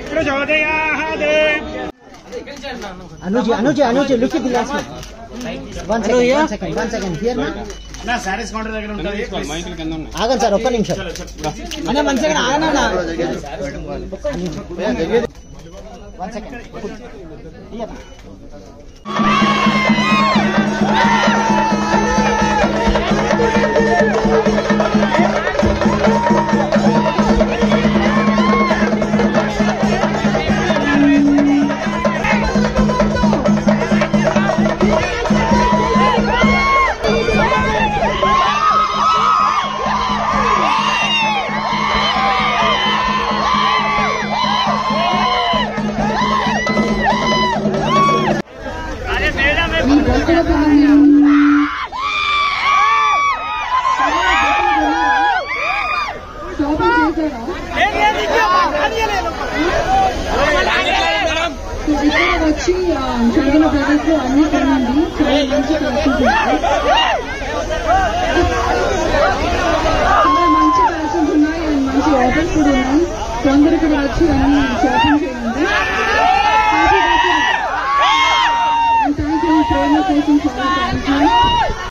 Anuji, Anuji, Anuji, look at the last one. One second, one second, one second. Here, na? నా saris counter దగ్గర ఉంటుంది ఆగండి sir ఒక్క నిమిషం అన్న వన్ సెకండ్ ఆగనా వన్ సెకండ్ ఈ భక్తుల కార్యం షాపింగ్ చేశారా సో ఇక్కడ వచ్చి చదివిన ప్రొడక్ట్లు అన్ని కొనండి చాలా మంచి కలెక్షన్స్ ఉన్నాయి చాలా మంచి కలెక్షన్స్ ఉన్నాయి అండ్ మంచి ఆఫర్స్ కూడా ఉన్నాయి సో అందరూ ఇక్కడ వచ్చి అన్ని షాపింగ్ చేయండి thank you and thank you ప్రేమ కోసం చాలా థ్యాంక్స్